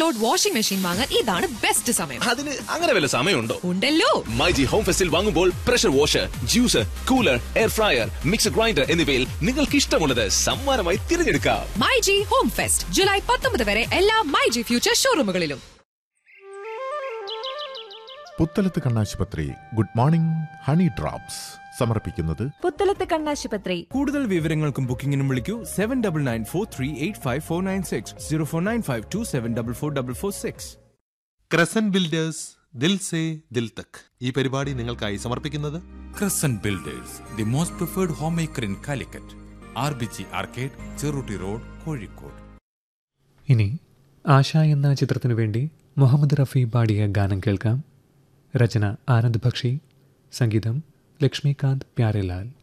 Load washing machine വാങ്ങാൻ ഇതാണ് best സമയം അതിന് അങ്ങനെ വല്ല സമയമുണ്ടോ ഉണ്ടല്ലോ മൈജി ഹോം ഫെസ്റ്റിൽ വാങ്ങുമ്പോൾ pressure washer juicer cooler air fryer mixer grinder എന്നിവയിൽ നിങ്ങൾക്ക് ഇഷ്ടമുള്ളത് സമ്മാനമായി തിരഞ്ഞെടുക്കാം myG home fest July പത്തൊമ്പത് വരെ എല്ലാ മൈ ജി ഫ്യൂച്ചർ ഷോറൂമുകളിലും പുത്തലത്ത് കണ്ണാശുപത്രി ഗുഡ് മോർണിംഗ് ഹണി ഡ്രോപ്സ് സമർപ്പിക്കുന്നത് പുത്തലത്ത് കണ്ണാശുപത്രി കൂടുതൽ വിവരങ്ങൾക്കും ബുക്കിംഗിനും വിളിക്കൂ seven double nine four three eight five four nine six zero four nine five two seven double four double four six crescent builders Dil Se Dil Tak ഈ പരിപാടി നിങ്ങൾക്കായി സമർപ്പിക്കുന്നത് Crescent Builders, the most preferred homemaker in Calicut. RBG Arcade, Cherooty road Kozhikode ഇനി ആശ എന്ന ചിത്രത്തിനു വേണ്ടി മുഹമ്മദ് റഫി പാടിയ ഗാനം കേൾക്കാം രചന ആനന്ദ് ബക്ഷി സംഗീതം ലക്ഷ്മികാന്ത് പ്യാരെലാൽ